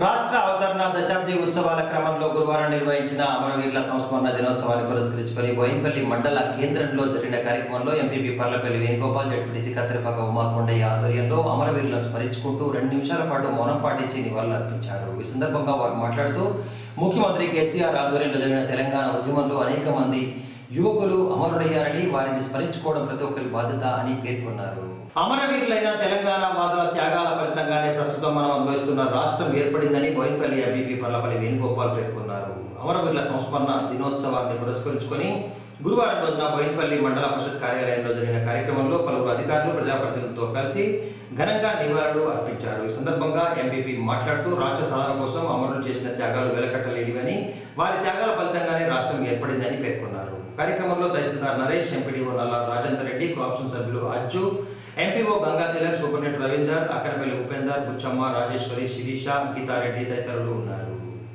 రాష్ట్ర అవతరణ దశాబ్ది ఉత్సవాల క్రమంలో గురువారం నిర్వహించిన అమరవీరుల సంస్మరణ దినోత్సవాన్ని పురస్కరించుకొని బోయింపల్లి మండల కేంద్రంలో జరిగిన కార్యక్రమంలో ఎంపీపీ పర్లపల్లి వేణుగోపాల్ జడ్పీటీసీ కత్తిరిపాక ఉమాకొండయ్య ఆధ్వర్యంలో అమరవీరులను స్మరించుకుంటూ రెండు నిమిషాల పాటు మౌనం పాటించి నివాళులర్పించారు ఈ సందర్భంగా వారు మాట్లాడుతూ ముఖ్యమంత్రి కేసీఆర్ ఆధ్వర్యంలో జరిగిన తెలంగాణ ఉద్యమంలో అనేక మంది యువకులు అమరుడయ్యారని వారిని స్మరించుకోవడం ప్రతి ఒక్కరి బాధ్యత అని పేర్కొన్నారు అమరవీరులైన తెలంగాణ వాదుల త్యాగాల ఫలితంగానే ప్రస్తుతం మనం అనుభవిస్తున్న రాష్ట్రం ఏర్పడిందని బోయినపల్లి ఎంపీపీ పర్లపల్లి వేణుగోపాల్ పేర్కొన్నారు అమరవీరుల సంస్మరణ దినోత్సవాన్ని పురస్కరించుకొని గురువారం రోజున బోయినపల్లి మండల పరిషత్ కార్యాలయంలో జరిగిన కార్యక్రమంలో పలువురు అధికారులు ప్రజాప్రతినిధులతో కలిసి ఘనంగా నివాళులు అర్పించారు ఈ సందర్భంగా ఎంపీపీ మాట్లాడుతూ రాష్ట్ర సాధన కోసం అమరులు చేసిన త్యాగాలు వెలకట్టలేనివని వారి త్యాగాల ఫలితంగానే రాష్ట్రం ఏర్పడిందని పేర్కొన్నారు కార్యక్రమంలో తహసీల్దార్ నరేష్ ఎంపీడీఓ నల్ల రాజేందర్ రెడ్డి కోఆప్షన్ సభ్యులు అజ్జు ఎంపీఓ గంగా తిలక్ సూపరింటెండెంట్ రవీందర్ అక్కనపల్లి ఉపేందర్ బుచ్చమ్మ రాజేశ్వరి శిరీష గీతారెడ్డి తదితరులు ఉన్నారు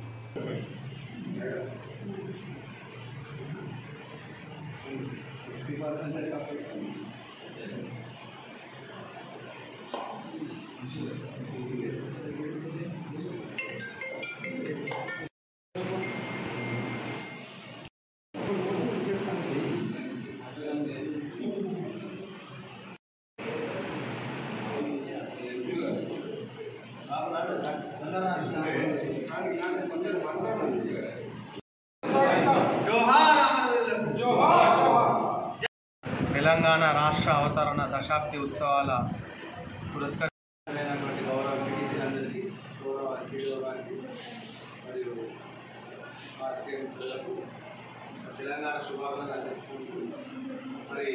తెలంగాణ రాష్ట్ర అవతరణ దశాబ్ది ఉత్సవాల పురస్కరించినటువంటి గౌరవ పీటీసీలందరికీ గౌరవ ఎంపీడీఓ గారికి మరియు భారతీయ మిత్రులకు తెలంగాణ శుభాకాంక్షలు తెలుపుకుంటూ మరి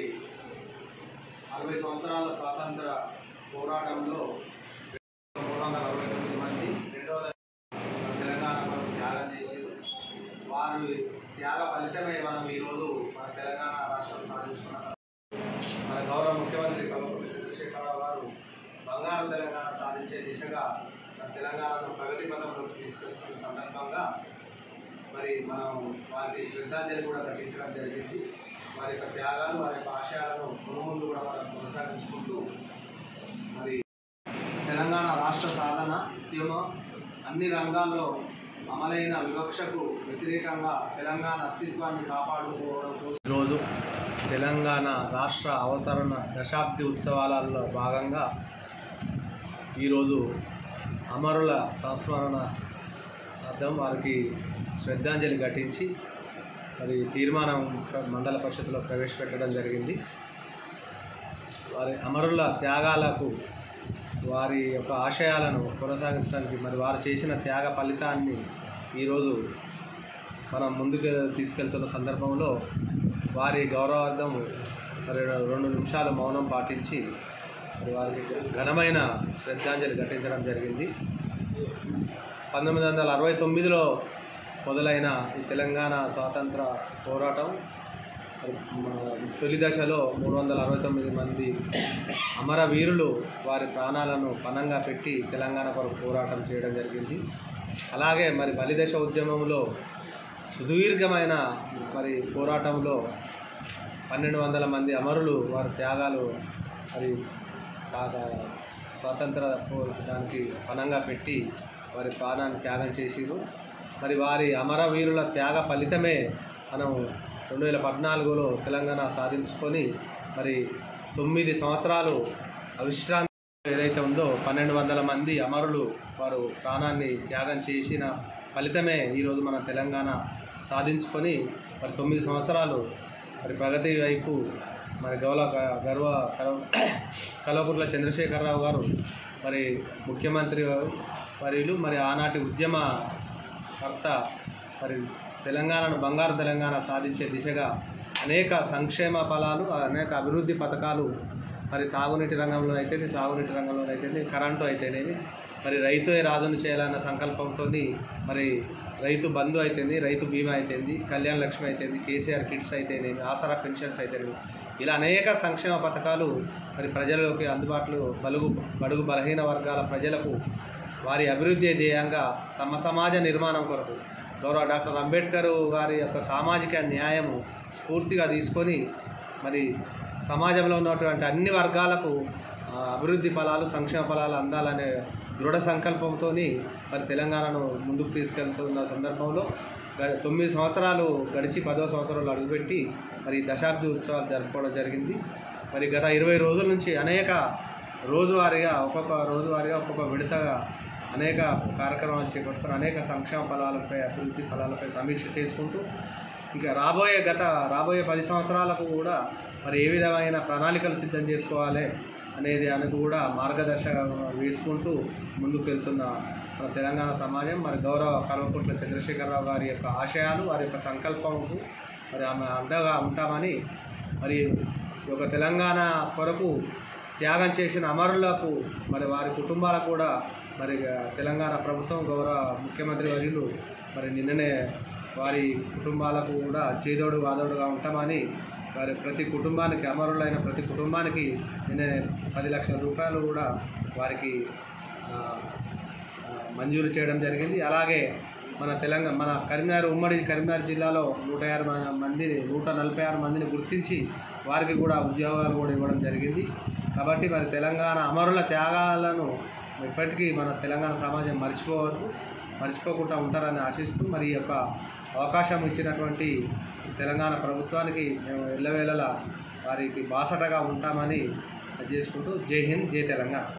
అరవై సంవత్సరాల స్వాతంత్ర పోరాటంలో మూడు వందల అరవై తొమ్మిది మంది రెండవ తెలంగాణ కొరకు త్యాగం చేసారు వారు త్యాగ ఫలితమే మనం ఈరోజు మన తెలంగాణ రాష్ట్రం సాధించుకున్నాం మన గౌరవ ముఖ్యమంత్రి కల్వకుంట్ల చంద్రశేఖరరావు గారు బంగారు తెలంగాణ సాధించే దిశగా మన తెలంగాణను ప్రగతి పథంలోకి తీసుకెళ్తున్న సందర్భంగా మరి మనం వారికి శ్రద్ధాంజలి కూడా ఘటించడం జరిగింది వారి యొక్క త్యాగాలు వారి యొక్క ఆశయాలను ముందు కూడా మనం కొనసాగించుకుంటూ మరి తెలంగాణ రాష్ట్ర సాధన ఉద్యమం అన్ని రంగాల్లో అమలైన వివక్షకు వ్యతిరేకంగా తెలంగాణ అస్తిత్వాన్ని కాపాడుకోవడం కోసం ఈరోజు తెలంగాణ రాష్ట్ర అవతరణ దశాబ్ది ఉత్సవాలలో భాగంగా ఈరోజు అమరుల సంస్మరణ అర్థం వారికి శ్రద్ధాంజలి ఘటించి మరి తీర్మానం మండల పరిషత్తులో ప్రవేశపెట్టడం జరిగింది వారి అమరుల త్యాగాలకు వారి యొక్క ఆశయాలను కొనసాగించడానికి మరి వారు చేసిన త్యాగ ఫలితాన్ని ఈరోజు మనం ముందుకు తీసుకెళ్తున్న సందర్భంలో వారి గౌరవార్థం మరి రెండు నిమిషాలు మౌనం పాటించి మరి వారికి ఘనమైన శ్రద్ధాంజలి ఘటించడం జరిగింది పంతొమ్మిది వందల అరవై తొమ్మిదిలో మొదలైన ఈ తెలంగాణ స్వాతంత్ర పోరాటం తొలి దశలో మూడు వందల అరవై తొమ్మిది మంది అమరవీరులు వారి ప్రాణాలను పణంగా పెట్టి తెలంగాణ కొరకు పోరాటం చేయడం జరిగింది అలాగే మరి బలిదశ ఉద్యమంలో సుదీర్ఘమైన మరి పోరాటంలో పన్నెండు వందల మంది అమరులు వారి త్యాగాలు మరి స్వాతంత్ర దానికి పణంగా పెట్టి వారి ప్రాణాన్ని త్యాగం చేసిరు మరి వారి అమరవీరుల త్యాగ ఫలితమే మనం రెండు వేల పద్నాలుగులో తెలంగాణ సాధించుకొని మరి తొమ్మిది సంవత్సరాలు అవిశ్రాంతి ఏదైతే ఉందో పన్నెండు వందల మంది అమరులు వారు ప్రాణాన్ని త్యాగం చేసిన ఫలితమే ఈరోజు మన తెలంగాణ సాధించుకొని మరి తొమ్మిది సంవత్సరాలు మరి ప్రగతి వైపు మరి గౌల గర్వ కల్వకుట్ల చంద్రశేఖరరావు గారు మరి ముఖ్యమంత్రి మరియు మరి ఆనాటి ఉద్యమకర్త మరి తెలంగాణను బంగారు తెలంగాణ సాధించే దిశగా అనేక సంక్షేమ ఫలాలు అనేక అభివృద్ధి పథకాలు మరి తాగునీటి రంగంలో అయితేనే సాగునీటి రంగంలో అయితేనే కరెంటు అయితేనేమి మరి రైతు రాజును చేయాలన్న సంకల్పంతో మరి రైతు బంధు అయితేంది రైతు బీమా అయితేంది కళ్యాణ లక్ష్మి అయితేంది కేసీఆర్ కిట్స్ అయితేనేమి ఆసరా పెన్షన్స్ అయితేనేమి ఇలా అనేక సంక్షేమ పథకాలు మరి ప్రజలలోకి అందుబాటులో బలుగు బడుగు బలహీన వర్గాల ప్రజలకు వారి అభివృద్ధి ధ్యేయంగా సమ సమాజ నిర్మాణం కొరకు గౌరవ డాక్టర్ అంబేద్కర్ వారి యొక్క సామాజిక న్యాయము స్ఫూర్తిగా తీసుకొని మరి సమాజంలో ఉన్నటువంటి అన్ని వర్గాలకు ఆ, అభివృద్ధి ఫలాలు సంక్షేమ ఫలాలు అందాలనే దృఢ సంకల్పంతో మరి తెలంగాణను ముందుకు తీసుకెళ్తున్న సందర్భంలో గ- తొమ్మిది సంవత్సరాలు గడిచి పదో సంవత్సరాలు అడుగుపెట్టి మరి ఈ దశాబ్ది ఉత్సవాలు జరుపుకోవడం జరిగింది మరి గత ఇరవై రోజుల నుంచి అనేక రోజువారీగా ఒక్కొక్క రోజువారీగా ఒక్కొక్క విడతగా అనేక కార్యక్రమాలు చేపట్టుకుని అనేక సంక్షేమ ఫలాలపై అభివృద్ధి ఫలాలపై సమీక్ష చేసుకుంటూ ఇంకా రాబోయే గత రాబోయే పది సంవత్సరాలకు కూడా మరి ఏ విధమైన ప్రణాళికలు సిద్ధం చేసుకోవాలి అనేది అని కూడా మార్గదర్శకం వేసుకుంటూ ముందుకు వెళ్తున్న మన తెలంగాణ సమాజం మరి గౌరవ కల్వకుంట్ల చంద్రశేఖరరావు గారి యొక్క ఆశయాలు వారి యొక్క సంకల్పంకు మరి ఆమె అండగా ఉంటామని మరి ఈ యొక్క తెలంగాణ కొరకు త్యాగం చేసిన అమరులకు మరి వారి కుటుంబాలకు కూడా మరి తెలంగాణ ప్రభుత్వం గౌరవ ముఖ్యమంత్రి వర్యులు మరి నిన్ననే వారి కుటుంబాలకు కూడా చేదోడు వాదోడుగా ఉంటామని వారి ప్రతి కుటుంబానికి అమరులైన ప్రతి కుటుంబానికి నిన్న పది లక్షల రూపాయలు కూడా వారికి ఆ, ఆ, మంజూరు చేయడం జరిగింది అలాగే మన తెలంగాణ మన కరీంనగర్ ఉమ్మడి కరీంనగర్ జిల్లాలో నూట ఆరు మందిని నూట నలభై ఆరు మందిని గుర్తించి వారికి కూడా ఉద్యోగాలు కూడా ఇవ్వడం జరిగింది కాబట్టి మరి తెలంగాణ అమరుల త్యాగాలను ఇప్పటికీ మన తెలంగాణ సమాజం మర్చిపోవద్దు మర్చిపోకుండా ఉంటారని ఆశిస్తూ మరి ఈ యొక్క అవకాశం ఇచ్చినటువంటి తెలంగాణ ప్రభుత్వానికి మేము ఎల్లవేళలా వారికి బాసటగా ఉంటామని చేసుకుంటూ జై హింద్ జై తెలంగాణ